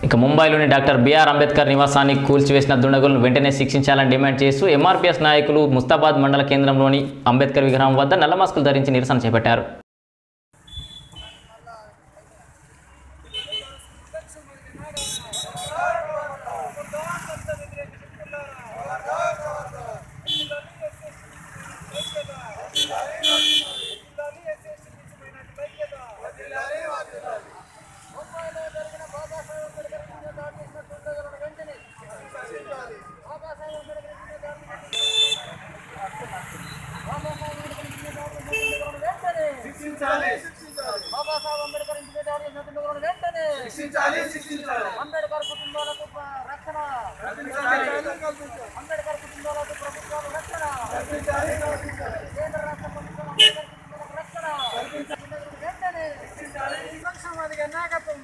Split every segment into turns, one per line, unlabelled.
ఇక ముంబైలోని doctor BR Ambedkar నివాసాన్ని కూల్చివేసిన దుండగులను వెంటనే శిక్షించాలని డిమాండ్ చేస్తూ ఎంఆర్పీఎస్ నాయకులు ముస్తాబాద్ మండల కేంద్రంలోని అంబేద్కర్ విగ్రహం వద్ద నల్ల మాస్కులు ధరించి నిరసన చేపట్టారు
బాబాసాహెబ్ అంబేద్కర్ ఇంటి మీద ఆడిన దుండగులను వెంటనే అంబేద్కర్ కుటుంబాలకు ప- రక్షణ అంబేద్కర్ కుటుంబాలకు ప్రభుత్వాలు రక్షణ కేంద్ర రాష్ట్ర ప్రభుత్వం అంబేద్కర్ కుటుంబాలకు రక్షణ దుండగులను వెంటనే సంక్షేమాధికారి నాయకత్వం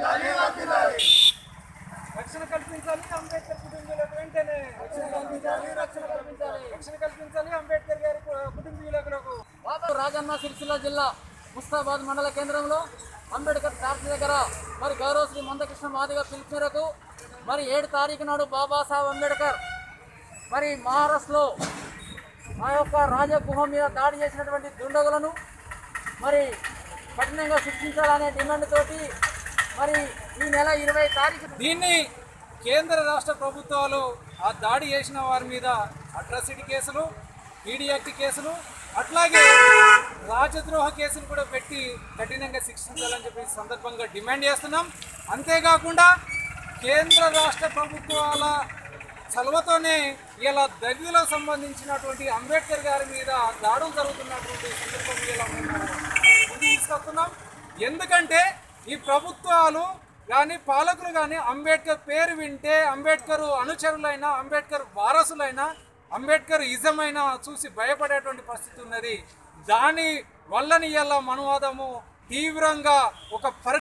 రక్షణ కల్పించాలి అంబేద్కర్ కుటుంబీయులకు వెంటనే రక్షణ కల్పించాలి రక్షణ కల్పించాలి రక్షణ కల్పించాలి అంబేద్కర్ గారి కు- కుటుంబీయులకు బాబా రాజన్న సిరిసిల్ల జిల్లా ముస్తాబాద్ మండల కేంద్రంలో అంబేద్కర్ చార్జ్ దగ్గర మరి గౌరవ శ్రీ మందకృష్ణ మాదిగ పిలుపు మేరకు మరి ఏడు తారీఖు నాడు బాబాసాహెబ్ అంబేద్కర్ మరి మహారాష్ట్రలో ఆ యొక్క రాజగృహ మీద దాడి చేసినటువంటి దుండగులను మరి కఠినంగా శిక్షించాలనే డిమాండ్ తోటి మరి ఈ నెల ఇరవై తారీఖు
దీన్ని కేంద్ర రాష్ట్ర ప్రభుత్వాలు ఆ దాడి చేసిన వారి మీద అట్రాసిటీ కేసులు ఈడీ యాక్ట్ కేసులు అట్లాగే రాజద్రోహ కేసులు కూడా పెట్టి కఠినంగా శిక్షించాలని చెప్పి ఈ సందర్భంగా డిమాండ్ చేస్తున్నాం అంతేకాకుండా కేంద్ర రాష్ట్ర ప్రభుత్వాల చలవతోనే ఇలా దళితులకు సంబంధించినటువంటి అంబేద్కర్ గారి మీద దాడులు జరుగుతున్నటువంటి సందర్భం ఇలా మేము ముందుకు తీసుకొస్తున్నాం ఎందుకంటే ఈ ప్రభుత్వాలు కానీ పాలకులు కానీ అంబేద్కర్ పేరు వింటే అంబేద్కర్ అనుచరులైన అంబేద్కర్ వారసులైన అంబేద్కర్ ఇజమైన చూసి భయపడేటువంటి పరిస్థితి ఉన్నది దాని వల్లని ఇలా మనవాదము తీవ్రంగా ఒక పరి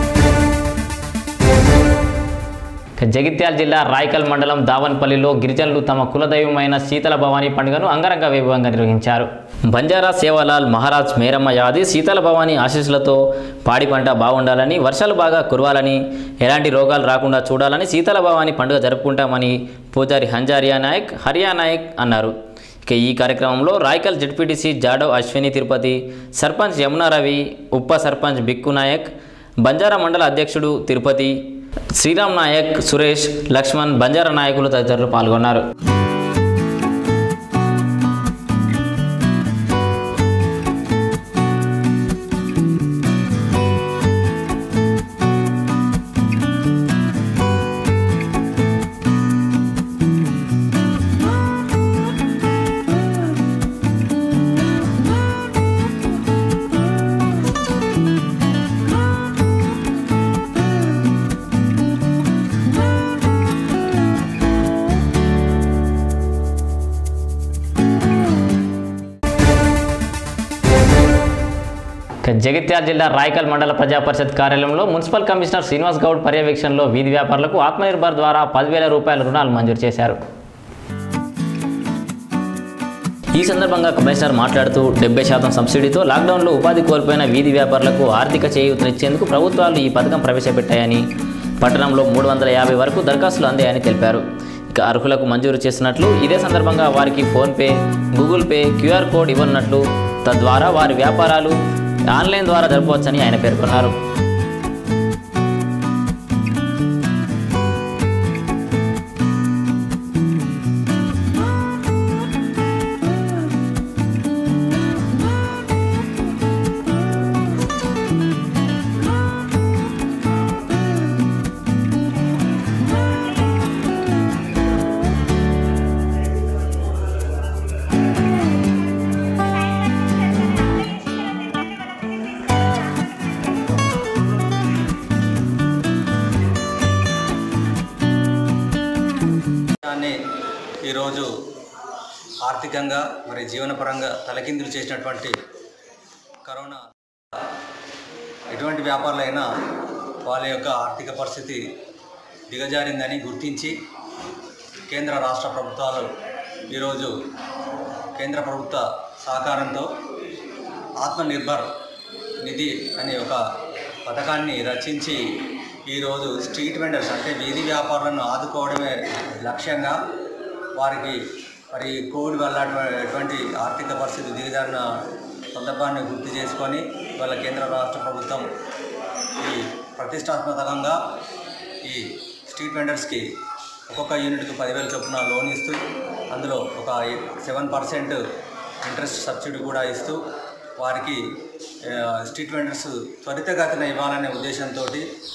ఇక జగిత్యాల జిల్లా రాయకల్ మండలం దావన్పల్లిలో గిరిజనులు తమ కులదైవమైన శీతల భవానీ పండుగను అంగరంగ వైభవంగా నిర్వహించారు బంజారా సేవాలాల్ మహారాజ్ మేరమ్మ యాది శీతల భవానీ ఆశీస్సులతో పాడి పంట బాగుండాలని వర్షాలు బాగా కురవాలని ఎలాంటి రోగాలు రాకుండా చూడాలని శీతల భవానీ పండుగ జరుపుకుంటామని పూజారి హంజారియా నాయక్ హరియా నాయక్ అన్నారు ఇక ఈ కార్యక్రమంలో రాయకల్ జడ్పీటీసీ జాడవ్ అశ్విని తిరుపతి సర్పంచ్ యమునా రవి ఉప సర్పంచ్ బిక్కు నాయక్ బంజారా మండల అధ్యక్షుడు తిరుపతి శ్రీరామ్ నాయక్ సురేష్ లక్ష్మణ్ బంజారా నాయకులు తదితరులు పాల్గొన్నారు ఇక జగిత్యాల జిల్లా రాయకల్ మండల ప్రజా పరిషత్ కార్యాలయంలో మున్సిపల్ కమిషనర్ శ్రీనివాస్ గౌడ్ పర్యవేక్షణలో వీధి వ్యాపారులకు ఆత్మనిర్భర్ ద్వారా పదివేల రూపాయల రుణాలు మంజూరు చేశారు ఈ సందర్భంగా కమిషనర్ మాట్లాడుతూ డెబ్బై శాతం సబ్సిడీతో లాక్డౌన్లో ఉపాధి కోల్పోయిన వీధి వ్యాపారులకు ఆర్థిక చేయూతనిచ్చేందుకు ప్రభుత్వాలు ఈ పథకం ప్రవేశపెట్టాయని పట్టణంలో మూడు వందల యాభై వరకు దరఖాస్తులు అందాయని తెలిపారు ఇక అర్హులకు మంజూరు చేసినట్లు ఇదే సందర్భంగా వారికి PhonePe Google Pay QR code ఇవ్వనున్నట్లు తద్వారా వారి వ్యాపారాలు ఆన్లైన్ ద్వారా జరపవచ్చని ఆయన పేర్కొన్నారు
దాన్ని ఈరోజు ఆర్థికంగా మరి జీవనపరంగా తలకిందులు చేసినటువంటి కరోనా ఎటువంటి వ్యాపారులైనా వాళ్ళ యొక్క ఆర్థిక పరిస్థితి దిగజారిందని గుర్తించి కేంద్ర రాష్ట్ర ప్రభుత్వాలు ఈరోజు కేంద్ర ప్రభుత్వ సహకారంతో ఆత్మనిర్భర్ నిధి అనే ఒక పథకాన్ని రచించి ఈరోజు స్ట్రీట్ వెండర్స్ అంటే వీధి వ్యాపారులను ఆదుకోవడమే లక్ష్యంగా వారికి మరి కోవిడ్ వల్ల అటు- ఎటువంటి ఆర్థిక పరిస్థితి దిగజారిన సందర్భాన్ని గుర్తు చేసుకొని వాళ్ళ కేంద్ర రాష్ట్ర ప్రభుత్వం ఈ ప్రతిష్టాత్మకంగా ఈ స్ట్రీట్ వెండర్స్కి ఒక్కొక్క యూనిట్కి పదివేల చొప్పున లోన్ ఇస్తూ అందులో ఒక సెవెన్ పర్సెంట్ ఇంట్రెస్ట్ సబ్సిడీ కూడా ఇస్తూ వారికి ఆ, స్ట్రీట్ వెండర్స్ త్వరితగతిన ఇవ్వాలనే ఉద్దేశంతో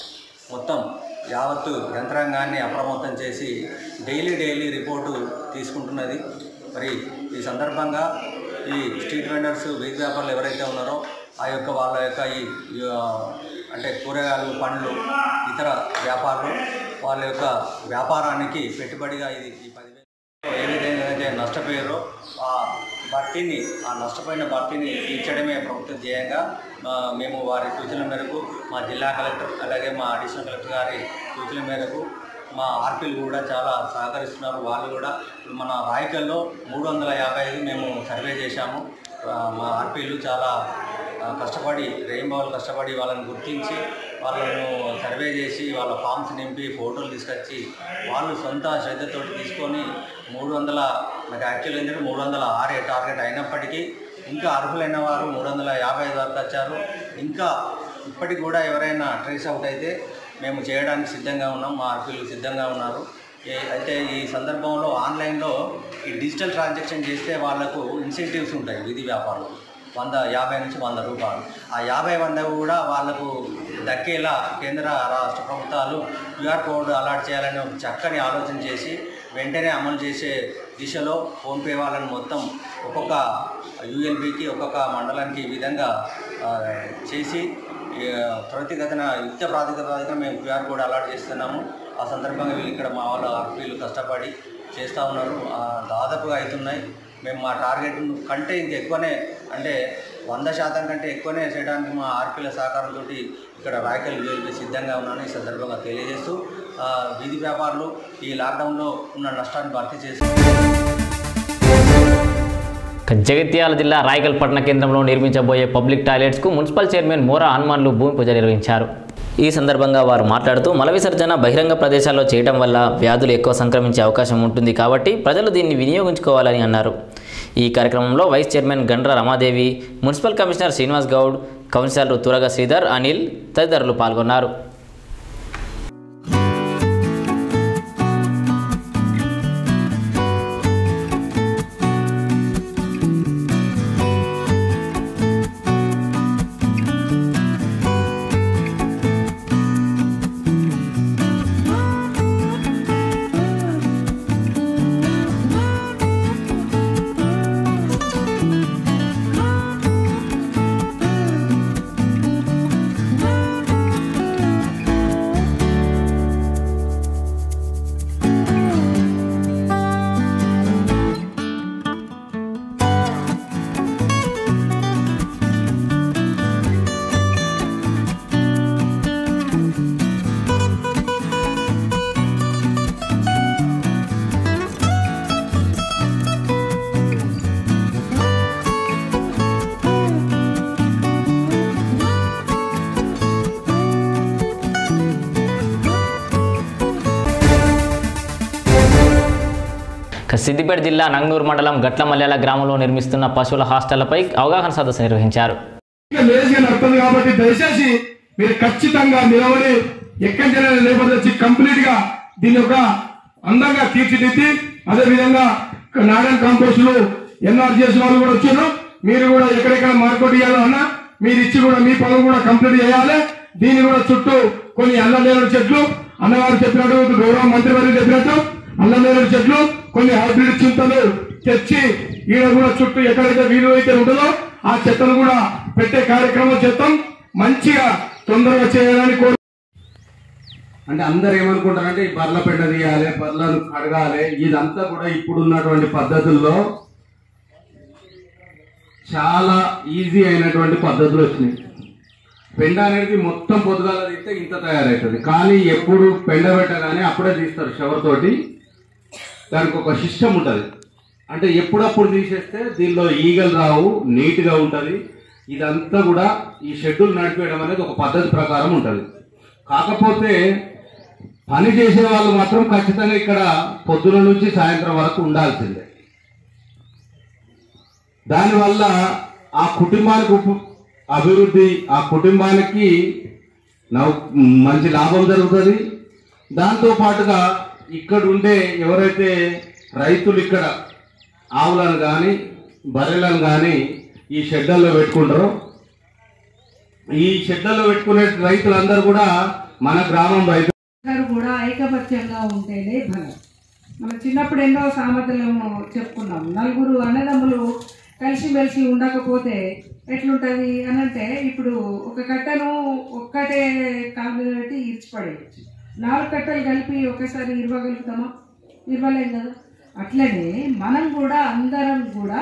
మొత్తం యావత్తు యంత్రాంగాన్ని అప్రమత్తం చేసి డైలీ డైలీ రిపోర్టు తీసుకుంటున్నది మరి ఈ సందర్భంగా ఈ స్ట్రీట్ వెండర్స్ వీధి వ్యాపారులు ఎవరైతే ఉన్నారో ఆ యొక్క వాళ్ళ యొక్క ఈ ఈ, ఆ, అంటే కూరగాయలు పండ్లు ఇతర వ్యాపారులు వాళ్ళ యొక్క వ్యాపారానికి పెట్టుబడిగా ఇది ఈ పదివేలు ఏ విధంగా అయితే నష్టపోయారో ఆ భర్తీని ఆ నష్టపోయిన భర్తీని తీర్చడమే ప్రభుత్వ ధ్యేయంగా ఆ, మేము వారి సూచనల మేరకు మా జిల్లా కలెక్టర్ అలాగే మా అడిషనల్ కలెక్టర్ గారి సూచనల మేరకు మా ఆర్పీలు కూడా చాలా సహకరిస్తున్నారు వాళ్ళు కూడా ఇప్పుడు మన రాయకల్లో మూడు వందల యాభై ఐదు మేము సర్వే చేశాము ఆ, మా ఆర్పీలు చాలా ఆ, కష్టపడి రెయిన్బోలు కష్టపడి వాళ్ళని గుర్తించి వాళ్ళను సర్వే చేసి వాళ్ళ ఫామ్స్ నింపి ఫోటోలు తీసుకొచ్చి వాళ్ళు సొంత శ్రద్ధతో తీసుకొని మూడు వందల నాకు యాక్చువల్ ఏంటంటే మూడు వందల ఆరే టార్గెట్ అయినప్పటికీ ఇంకా అర్హులైన వారు మూడు వందల యాభై ఐదు వరకు వచ్చారు ఇంకా ఇప్పటికి కూడా ఎవరైనా ట్రేస్ అవుట్ అయితే మేము చేయడానికి సిద్ధంగా ఉన్నాం మా ఆర్పీలు సిద్ధంగా ఉన్నారు ఏ- అయితే ఈ సందర్భంలో ఆన్లైన్లో ఈ డిజిటల్ ట్రాన్సాక్షన్ చేస్తే వాళ్ళకు ఇన్సెంటివ్స్ ఉంటాయి వీధి వ్యాపారులు వంద యాభై నుంచి వంద రూపాయలు ఆ యాభై వంద కూడా వాళ్ళకు దక్కేలా కేంద్ర రాష్ట్ర ప్రభుత్వాలు క్యూఆర్ కోడ్ అలాట్ చేయాలని ఒక చక్కని ఆలోచన చేసి వెంటనే అమలు చేసే దిశలో ఫోన్పే వాళ్ళని మొత్తం ఒక్కొక్క యూఎల్బికి ఒక్కొక్క మండలానికి ఈ విధంగా ఆ, చేసి ఈ, త్వరితగతిన యుక్త ప్రాతిపదికన మేము క్యూఆర్ కోడ్ అలాట్ చేస్తున్నాము ఆ సందర్భంగా వీళ్ళు ఇక్కడ మా వాళ్ళ ఆర్పీలు కష్టపడి చేస్తూ ఉన్నారు ఆ, దాదాపుగా అవుతున్నాయి మేము మా టార్గెట్ కంటే ఇంక ఎక్కువనే అంటే వంద శాతం కంటే ఎక్కువనే చేయడానికి మా ఆర్పీల సహకారంతో ఇక్కడ రాయకల్ యూఎల్బి సిద్ధంగా ఉన్నాను ఈ సందర్భంగా తెలియజేస్తూ ఆ, వీధి వ్యాపారులు ఈ లాక్డౌన్లో ఉన్న నష్టాన్ని భర్తీ చేసి
జగిత్యాల జిల్లా రాయకల్ పట్టణ కేంద్రంలో నిర్మించబోయే పబ్లిక్ టాయిలెట్స్కు మున్సిపల్ చైర్మన్ మోరా హనుమాన్లు భూమి పూజ నిర్వహించారు ఈ సందర్భంగా వారు మాట్లాడుతూ మల విసర్జన బహిరంగ ప్రదేశాల్లో చేయడం వల్ల వ్యాధులు ఎక్కువ సంక్రమించే అవకాశం ఉంటుంది కాబట్టి ప్రజలు దీన్ని వినియోగించుకోవాలని అన్నారు ఈ కార్యక్రమంలో vice chairman Gandra Ramadevi municipal commissioner Srinivas Goud కౌన్సిలర్లు తురగ శ్రీధర్ అనిల్ తదితరులు పాల్గొన్నారు ఇక సిద్దిపేట జిల్లా నంగనూరు మండలం గట్లమల్యాల గ్రామంలో నిర్మిస్తున్న పశువుల హాస్టళ్లపై అవగాహన సదస్సు నిర్వహించారు
ఇంకా లేజీగా నడుతుంది కాబట్టి దయచేసి మీరు ఖచ్చితంగా నిలబడి ఎక్కడి నుంచి లేబర్ తెచ్చి కంప్లీట్ గా దీన్ని ఒక అందంగా తీర్చిదిద్ది అదే విధంగా నారాయణ కాంపోస్ట్ లు ఎన్ఆర్జీఎస్ వాళ్ళు కూడా వచ్చారు మీరు కూడా ఎక్కడెక్కడ మార్కెట్ ఇవ్వాలో అన్నా మీరు ఇచ్చి కూడా మీ పనులు కూడా కంప్లీట్ చేయాలి దీన్ని కూడా చుట్టూ కొన్ని అల్లనేరుడు చెట్లు అన్నగారు చెప్పినట్టు గౌరవ మంత్రి వారు చెప్పినట్టు అల్లనేరుడు చెట్లు కొన్ని హైబ్రిడ్ చింతలు తెచ్చి ఈడ కూడా చుట్టూ ఎక్కడైతే వీలు అయితే ఉంటుందో ఆ చెత్తను కూడా పెట్టే కార్యక్రమం చేస్తాం మంచిగా తొందరగా చేయాలని కోరు
అంటే అందరు ఏమనుకుంటారంటే ఈ బర్ల పెండ తీయాలి బర్లను కడగాలి ఇదంతా కూడా ఇప్పుడు ఉన్నటువంటి పద్ధతుల్లో చాలా ఈజీ అయినటువంటి పద్ధతులు వచ్చినాయి పెండ అనేది మొత్తం పొద్దుగాల తీస్తే ఇంత తయారవుతుంది కానీ ఎప్పుడు పెండ పెట్టగానే అప్పుడే తీస్తారు షవర్ తోటి దానికి ఒక సిస్టమ్ ఉంటుంది అంటే ఎప్పుడప్పుడు తీసేస్తే దీనిలో ఈగలు రావు నీట్గా ఉంటుంది ఇదంతా కూడా ఈ షెడ్యూల్ నడిపేయడం అనేది ఒక పద్ధతి ప్రకారం ఉంటుంది కాకపోతే పని చేసే వాళ్ళు మాత్రం ఖచ్చితంగా ఇక్కడ పొద్దున నుంచి సాయంత్రం వరకు ఉండాల్సిందే దానివల్ల ఆ కుటుంబానికి ఉప- అభివృద్ధి ఆ కుటుంబానికి నవ్- మంచి లాభం జరుగుతుంది దాంతో పాటుగా ఇక్కడ ఉండే ఎవరైతే రైతులు ఇక్కడ ఆవులను కానీ బర్రెలను కానీ ఈ షెడ్డల్లో పెట్టుకుంటారో ఈ షెడ్డల్లో పెట్టుకునే రైతులందరూ కూడా మన గ్రామం రైతు
అందరూ కూడా ఐకమత్యంగా ఉంటేనే బలం మనం చిన్నప్పుడు ఎన్నో సామెతలు చెప్పుకున్నాం నలుగురు అన్నదమ్ములు కలిసిమెలిసి ఉండకపోతే ఎట్లుంటుంది అని అంటే ఇప్పుడు ఒక కట్టను ఒక్కటే కాలు మీద పెట్టి ఇరిచిపడేయచ్చు నాలుగు కట్టలు కలిపి ఒకేసారి ఇరవగలుగుతామా ఇరవలేం కదా అట్లనే మనం కూడా అందరం కూడా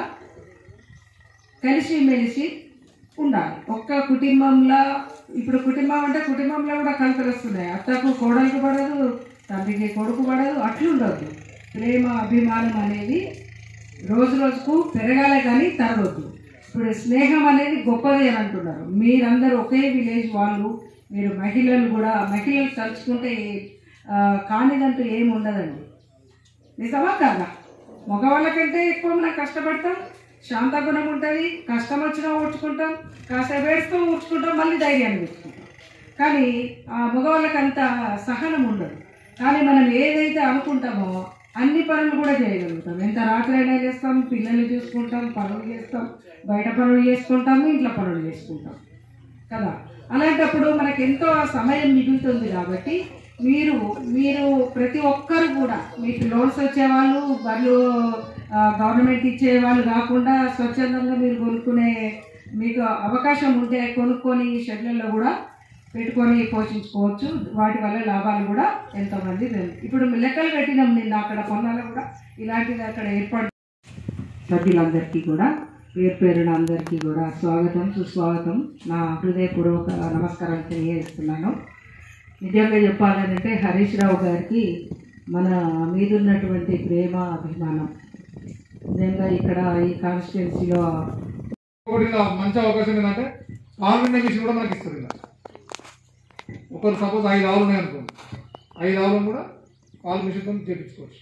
కలిసిమెలిసి ఉండాలి ఒక్క కుటుంబంలో ఇప్పుడు కుటుంబం అంటే కుటుంబంలో కూడా కలతలు వస్తున్నాయి అత్తకు కోడలికి పడదు తండ్రికి కొడుకు పడదు అట్లుండొద్దు ప్రేమ అభిమానం అనేది రోజు రోజుకు పెరగాలే కానీ తరగొద్దు ఇప్పుడు స్నేహం అనేది గొప్పది అని అంటున్నారు మీరందరూ ఒకే విలేజ్ వాళ్ళు మీరు మహిళలు కూడా మహిళలు తలుచుకుంటే ఆ, కానిదంటూ ఏమి ఉండదండి నిజమా కాదా మగవాళ్ళకంటే ఎక్కువ మనం కష్టపడతాం శాంత గుణం ఉంటుంది కష్టం వచ్చినా ఊడ్చుకుంటాం కాసేపు ఏడుస్తూ ఊడ్చుకుంటాం మళ్ళీ ధైర్యాన్ని పెట్టుకుంటాం కానీ ఆ మగవాళ్ళకి అంత సహనం ఉండదు కానీ మనం ఏదైతే అనుకుంటామో అన్ని పనులు కూడా చేయగలుగుతాం ఎంత రాత్రైనా చేస్తాం పిల్లల్ని చూసుకుంటాం పనులు చేస్తాం బయట పనులు చేసుకుంటాం ఇంట్లో పనులు చేసుకుంటాం కదా అలాంటప్పుడు మనకు ఎంతో సమయం మిగులుతుంది కాబట్టి మీరు మీరు ప్రతి ఒక్కరు కూడా మీకు లోన్స్ వచ్చేవాళ్ళు బర్రెలు ఆ, గవర్నమెంట్ ఇచ్చే వాళ్ళు కాకుండా స్వచ్ఛందంగా మీరు కొనుక్కునే మీకు అవకాశం ఉంటే కొనుక్కొని షెడ్లలో కూడా పెట్టుకొని పోషించుకోవచ్చు వాటి వల్ల లాభాలు కూడా ఎంతోమంది తెలుసు ఇప్పుడు లెక్కలు పెట్టినాం నిన్న అక్కడ పొన్నాలో కూడా ఇలాంటిది అక్కడ ఏర్పాటు సభ్యులందరికీ కూడా పేరు పేరున అందరికీ కూడా స్వాగతం సుస్వాగతం నా హృదయపూర్వక నమస్కారం తెలియజేస్తున్నాను నిజంగా చెప్పాలంటే హరీష్ రావు గారికి మన మీదున్నటువంటి ప్రేమ అభిమానం నిజంగా ఇక్కడ ఈ కాన్స్టిట్యున్సీలో
ఒకటి ఇలా మంచి అవకాశం ఏంటంటే పాలు విండే మిషన్ కూడా మనకి ఇస్తుంది ఇలా ఒకరు సపోజ్ ఐదు ఆవులు ఉన్నాయి అనుకోండి ఐదు ఆవులను కూడా పాలు మిషన్తో చేపించుకోవచ్చు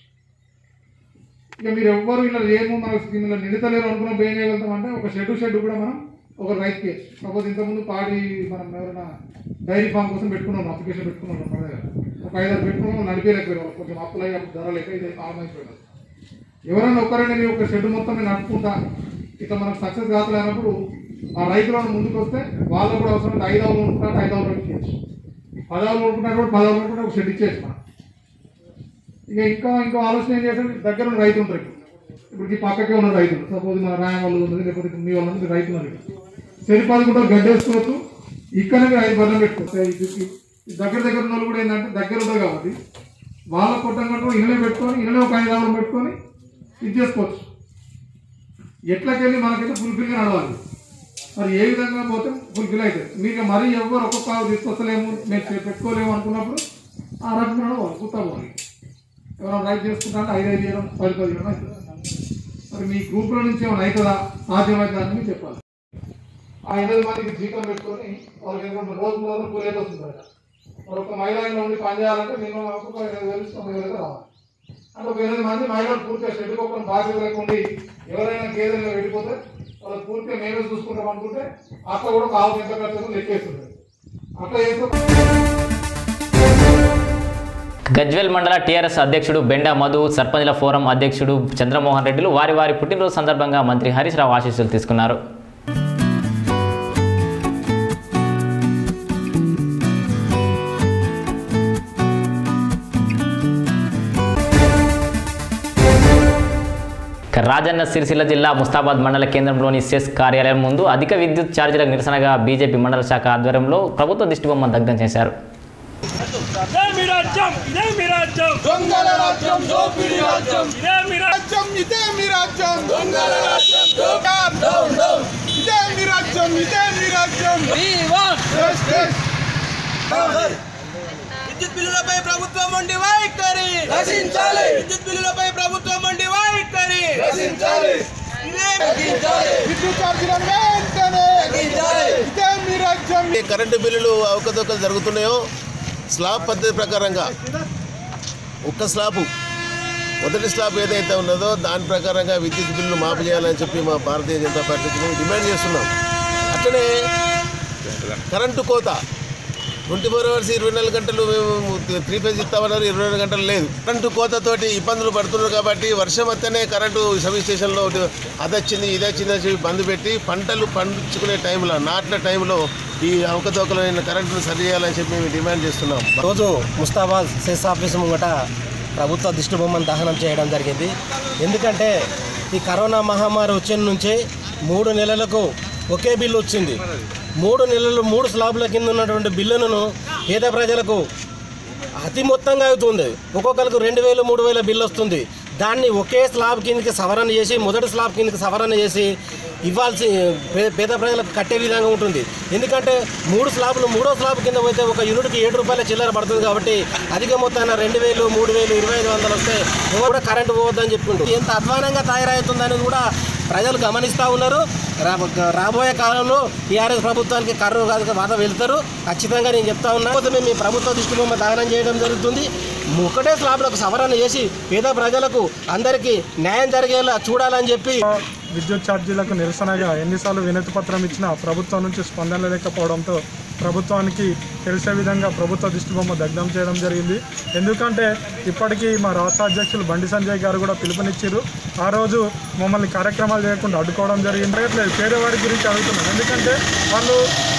ఇక మీరు ఎవ్వరు ఇలా లేము మనకు దీనిలో నిండుతలేరు అనుకున్నప్పుడు ఏం చేయగలుగుతాం అంటే ఒక షెడ్ షెడ్ కూడా మనం ఒక రైతుకి సపోజ్ ఇంతకుముందు పాడి మనం ఎవరైనా డైరీ ఫామ్ కోసం పెట్టుకున్నాం అప్లికేషన్ పెట్టుకున్నాం మన దగ్గర ఒక ఐదారు పెట్టుకున్నాం నడిపేయలేకపోయారు కొంచెం అప్పులు అయ్యి ధర లేక ఇది ఆలమైపోయారు ఎవరైనా ఒక్కరైనా నేను ఒక షెడ్ మొత్తం నేను నడుపుకుంటా ఇట్లా మనకు సక్సెస్ కాకలేనప్పుడు ఆ రైతులను ముందుకు వస్తే వాళ్ళకు కూడా అవసరం అయితే ఐదు ఆవులు ఉంటున్నారు ఐదు ఆవులు ఇచ్చేయచ్చు పది ఆవులు ఉంటున్నారు కూడా పది ఆవులు ఉంటున్నారు ఒక షెడ్ ఇచ్చేసి మనం ఇక ఇంకా ఇంకో ఆలోచన ఏం చేస్తాం దగ్గర ఉన్న రైతు ఉంటారు ఇప్పుడు. ఇప్పుడు ఈ పక్కకే ఉన్న రైతులు సపోజ్ మన రాయం వాళ్ళు ఉన్నది లేకపోతే ఇప్పుడు మీ వాళ్ళు ఉన్నది రైతు ఉన్నారు ఇక్కడ. సరిపది కూడా గడ్డేసుకోవచ్చు ఇక్కడనే మీరు ఐదు బర్రెలు పెట్టుకోవచ్చు ఇది- ఇది- ఈ దగ్గర దగ్గర ఉన్న వాళ్ళు కూడా ఏంటంటే దగ్గర ఉంటుంది కాబట్టి వాళ్ళ కొట్టం కొట్టడం ఇళ్ళనే పెట్టుకొని ఇళ్ళనే ఒక ఐదు ఆవులు పెట్టుకొని ఇది చేసుకోవచ్చు ఎట్లకెళ్ళి మనకైతే ఫుల్ఫిల్గా నడవాలి మరి ఏ విధంగా పోతే ఫుల్ఫిల్ అవుతుంది మీకు మరీ ఎవరు ఒక్కొక్క ఆవు తీసుకొస్తలేము మేము చే- పెట్టుకోలేము అనుకున్నప్పుడు ఆ రకంగా నడవాలి కుత్తా పోవాలి ఎవరైనా రైట్ చేసుకుంటా అంటే ఐదు ఐదు చేయడం పది పది చేయడం అవుతుంది మరి మీ గ్రూప్లో నుంచి ఏమైనా అవుతుందా సాధ్యమవుతుందా అని మీరు చెప్పాలి ఆ ఎనిమిది మందికి జీతం పెట్టుకొని వాళ్ళకి ఎందుకంటే రోజు మొదలు కూలి అయితే వస్తుంది బయట మరి ఒక మహిళ ఉండి పని చేయాలంటే నేను ఒక ఎనిమిది వేలు తొమ్మిది వేలు అయితే రావాలి అంటే ఒక ఎనిమిది మంది మహిళలు పూర్తిగా షెడ్యూల్ ఒక బాధ్యత లేకుండా ఎవరైనా గేదెలు వెళ్ళిపోతే వాళ్ళకి పూర్తిగా మేమే చూసుకుంటాం అనుకుంటే అట్లా కూడా ఒక ఆవు ఎంత ఖర్చు లెక్కేస్తుంది అట్లా చేస్తే
గజ్వెల్ మండల టీఆర్ఎస్ అధ్యక్షుడు బెండా మధు సర్పంచ్ల ఫోరం అధ్యక్షుడు చంద్రమోహన్ రెడ్డిలు వారి వారి పుట్టినరోజు సందర్భంగా మంత్రి హరీష్ రావు ఆశీస్సులు తీసుకున్నారు ఇక రాజన్న సిరిసిల్ల జిల్లా ముస్తాబాద్ మండల కేంద్రంలోని సెస్ కార్యాలయం ముందు అధిక విద్యుత్ ఛార్జీలకు నిరసనగా బీజేపీ మండల శాఖ ఆధ్వర్యంలో ప్రభుత్వ దిష్టిబొమ్మ దగ్ధం చేశారు
ఇదే మీ రాజ్యం ఇదే మీ రాజ్యం దొంగల రాజ్యం దోపిడీ రాజ్యం ఇదే మీ రాజ్యం ఇదే మీ రాజ్యం దొంగల రాజ్యం ఇదే మీ రాజ్యం ఇదే మీ రాజ్యం విద్యుత్ బిల్లులపై ప్రభుత్వం ఉండి వైఖరి రచించాలి విద్యుత్ బిల్లులపై ప్రభుత్వం ఉండి వైఖరి రచించాలి ఇదే వెంటనే విద్యుత్ ఛార్జీలను వెంటనే ఇదే మీ రాజ్యం
ఏ కరెంటు బిల్లులు అవకతవకలు జరుగుతున్నాయో స్లాబ్ పద్ధతి ప్రకారంగా ఒక్క స్లాబు మొదటి స్లాబ్ ఏదైతే ఉన్నదో దాని ప్రకారంగా విద్యుత్ బిల్లు మాఫీ చేయాలని చెప్పి మా భారతీయ జనతా పార్టీకి మేము డిమాండ్ చేస్తున్నాం అట్లనే కరెంటు కోత ట్వంటీ ఫోర్ అవర్స్ ఇరవై నాలుగు గంటలు మేము త్రీ ఫేజ్ ఇస్తామన్నారు ఇరవై నాలుగు గంటలు లేదు కరెంటు కోతతోటి ఇబ్బందులు పడుతున్నారు కాబట్టి వర్షం వస్తేనే కరెంటు సబ్ స్టేషన్లో ఒకటి అది వచ్చింది ఇది వచ్చింది అని చెప్పి బంద్ పెట్టి పంటలు పండించుకునే టైంలో నాట్ల టైంలో ఈ అవకతవకలైన కరెంటును సరి చేయాలని చెప్పి మేము డిమాండ్ చేస్తున్నాం
రోజు ముస్తాబాద్ సెస్ ఆఫీస్ ముంగట ప్రభుత్వ దిష్టి బొమ్మను దహనం చేయడం జరిగింది ఎందుకంటే ఈ కరోనా మహమ్మారి వచ్చిన నుంచి మూడు నెలలకు ఒకే బిల్లు వచ్చింది మూడు నెలలు మూడు స్లాబ్ల కింద ఉన్నటువంటి బిల్లులను పేద ప్రజలకు అతి మొత్తంగా అవుతుంది ఒక్కొక్కరికి రెండు వేలు మూడు వేల బిల్లు వస్తుంది దాన్ని ఒకే స్లాబ్ కిందకి సవరణ చేసి మొదటి స్లాబ్ కిందకి సవరణ చేసి ఇవ్వాల్సి పే- పేద ప్రజలకు కట్టే విధంగా ఉంటుంది ఎందుకంటే మూడు స్లాబ్లు మూడో స్లాబ్ కింద పోతే ఒక యూనిట్కి ఏడు రూపాయల చిల్లర పడుతుంది కాబట్టి అధిక మొత్తాన రెండు వేలు మూడు వేలు ఇరవై ఐదు వందలు వస్తే ఎవరు కూడా కరెంటు పోవద్దని చెప్పుకుంటూ ఎంత అధ్వానంగా తయారవుతుందనేది కూడా ప్రజలు గమనిస్తూ ఉన్నారు రా- రాబోయే కాలంలో టీఆర్ఎస్ ప్రభుత్వానికి కర్రు కాదు వాత వెళ్తారు ఖచ్చితంగా నేను చెప్తా ఉన్నా పోతే మేము ఈ ప్రభుత్వ దృష్టి బొమ్మ దహనం చేయడం జరుగుతుంది ఒకటే స్లాబ్లకు సవరణ చేసి పేద ప్రజలకు అందరికీ న్యాయం జరిగేలా చూడాలని చెప్పి
విద్యుత్ ఛార్జీలకు నిరసనగా ఎన్నిసార్లు వినతి పత్రం ఇచ్చినా ప్రభుత్వం నుంచి స్పందన లేకపోవడంతో ప్రభుత్వానికి తెలిసే విధంగా ప్రభుత్వ దిష్టిబొమ్మ దగ్ధం చేయడం జరిగింది ఎందుకంటే ఇప్పటికీ మా రాష్ట్ర అధ్యక్షులు బండి సంజయ్ గారు కూడా పిలుపునిచ్చారు ఆ రోజు మమ్మల్ని కార్యక్రమాలు చేయకుండా అడ్డుకోవడం జరిగింది అడగట్లేదు పేదవాడి గురించి అడుగుతున్నాం ఎందుకంటే వాళ్ళు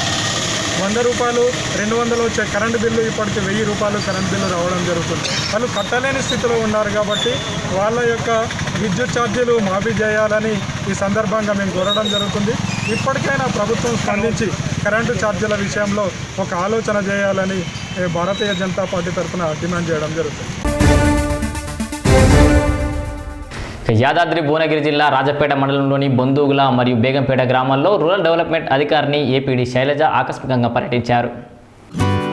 వంద రూపాయలు రెండు వందలు వచ్చే కరెంటు బిల్లు ఇప్పటికి వెయ్యి రూపాయలు కరెంట్ బిల్లు రావడం జరుగుతుంది వాళ్ళు కట్టలేని స్థితిలో ఉన్నారు కాబట్టి వాళ్ళ యొక్క విద్యుత్ ఛార్జీలు మాఫీ చేయాలని ఈ సందర్భంగా మేము కోరడం జరుగుతుంది ఇప్పటికైనా ప్రభుత్వం స్పందించి కరెంటు ఛార్జీల విషయంలో ఒక ఆలోచన చేయాలని ఏ, భారతీయ జనతా పార్టీ తరఫున డిమాండ్ చేయడం జరుగుతుంది
ఇక యాదాద్రి భువనగిరి జిల్లా రాజపేట మండలంలోని బొందూగుల మరియు బేగంపేట గ్రామాల్లో రూరల్ డెవలప్మెంట్ అధికారిని ఏపీడీ శైలజ ఆకస్మికంగా పర్యటించారు